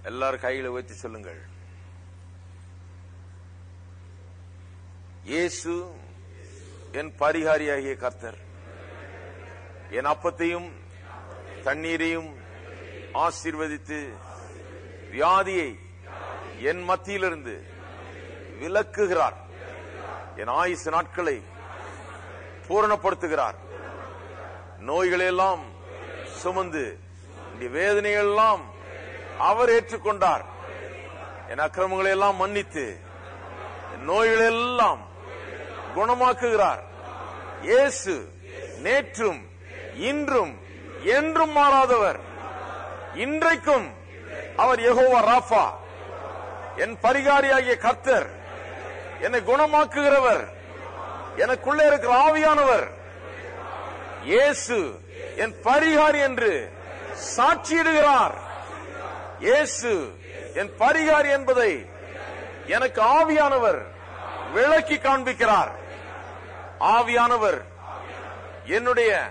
எல்லாரும் கையில வச்சு சொல்லுங்கள் இயேசு என் பரிகாரியாகிய கர்த்தர் என் அப்பத்தையும் தண்ணீரையும் ஆசீர்வதித்து வியாதியை என் மத்தியிலிருந்து விலக்குகிறார் என் ஆயுசு நாட்களை பூரணப்படுத்துகிறார் நோய்களை எல்லாம் சுமந்து இந்த வேதனைகள் எல்லாம் அவர் ஏற்றுக்கொண்டார் என் அக்கிரமங்களை எல்லாம் மன்னித்து என் நோய்களை எல்லாம் குணமாக்குகிறார் இயேசு நேற்றும் இன்றும் என்றும் மாறாதவர் இன்றைக்கும் அவர் யெகோவா ராஃபா என் பரிகாரியாகிய கர்த்தர் என்னை குணமாக்குகிறவர் எனக்குள்ளே இருக்கிற ஆவியானவர் இயேசு என் பரிகாரி என்று சாட்சியிடுகிறார் இயேசு என் பரிகாரி என்பதை எனக்கு ஆவியானவர் விளக்கி காண்பிக்கிறார் ஆவியானவர் என்னுடைய